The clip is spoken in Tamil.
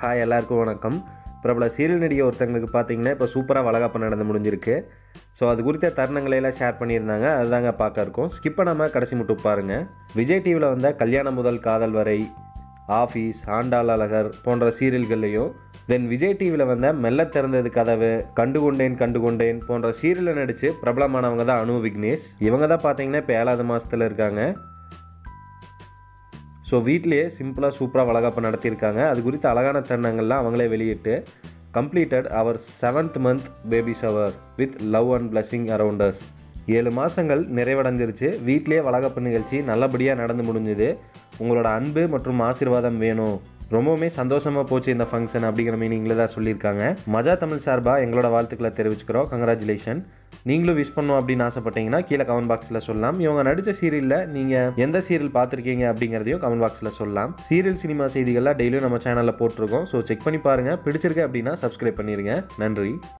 ஹாய் எல்லாருக்கும் வணக்கம் பிரபல சீரியல் நடிகை ஒருத்தங்களுக்கு பார்த்தீங்கன்னா இப்போ சூப்பராக வளகாப்பு நடந்து முடிஞ்சிருக்கு ஸோ அது குறித்த தருணங்களை எல்லாம் ஷேர் பண்ணியிருந்தாங்க அதுதாங்க பார்க்க இருக்கோம் ஸ்கிப் பண்ணாமல் கடைசி மட்டும் பாருங்கள் விஜய் டிவியில் வந்த கல்யாணம் முதல் காதல் வரை ஆஃபீஸ் ஆண்டாள் அழகர் போன்ற சீரியல்கள்லையும் தென் விஜய் டிவியில் வந்த மெல்ல திறந்தது கதவு கண்டுகொண்டேன் கண்டுகொண்டேன் போன்ற சீரியலில் நடித்து பிரபலமானவங்க தான் அனு விக்னேஷ் இவங்க தான் பார்த்தீங்கன்னா இப்போ ஏழாவது மாதத்தில் இருக்காங்க ஸோ வீட்லேயே சிம்பிளாக சூப்பராக வளகாப்பு நடத்தியிருக்காங்க அது குறித்த அழகான தருணங்கள்லாம் அவங்களே வெளியிட்டு கம்ப்ளீட்டட் அவர் seventh month baby shower with love and blessing around us ஏழு மாதங்கள் நிறைவடைஞ்சிருச்சு வீட்லேயே வளகாப்பு நிகழ்ச்சி நல்லபடியாக நடந்து முடிஞ்சுது உங்களோட அன்பு மற்றும் ஆசீர்வாதம் வேணும் ரொம்பவுமே சந்தோஷமாக போச்சு இந்த ஃபங்க்ஷன் அப்படிங்கிற மீனிங்கில் தான் சொல்லியிருக்காங்க மஜா தமிழ் சார்பாக எங்களோட வாழ்த்துக்களை தெரிவிச்சுக்கிறோம் கங்க்ராச்சுலேஷன் நீங்களும் விஷ் பண்ணணும் அப்படின்னு ஆசைப்பட்டீங்கன்னா கீழே கமெண்ட் பாக்ஸில் சொல்லலாம் இவங்க நடித்த சீரியலில் நீங்கள் எந்த சீரியல் பார்த்துருக்கீங்க அப்படிங்கிறதையும் கமெண்ட் பாக்ஸில் சொல்லலாம் சீரியல் சினிமா செய்திகள்லாம் டெய்லியும் நம்ம சேனலில் போட்டிருக்கோம் ஸோ செக் பண்ணி பாருங்கள் பிடிச்சிருக்கு அப்படின்னா சப்ஸ்கிரைப் பண்ணிடுங்க நன்றி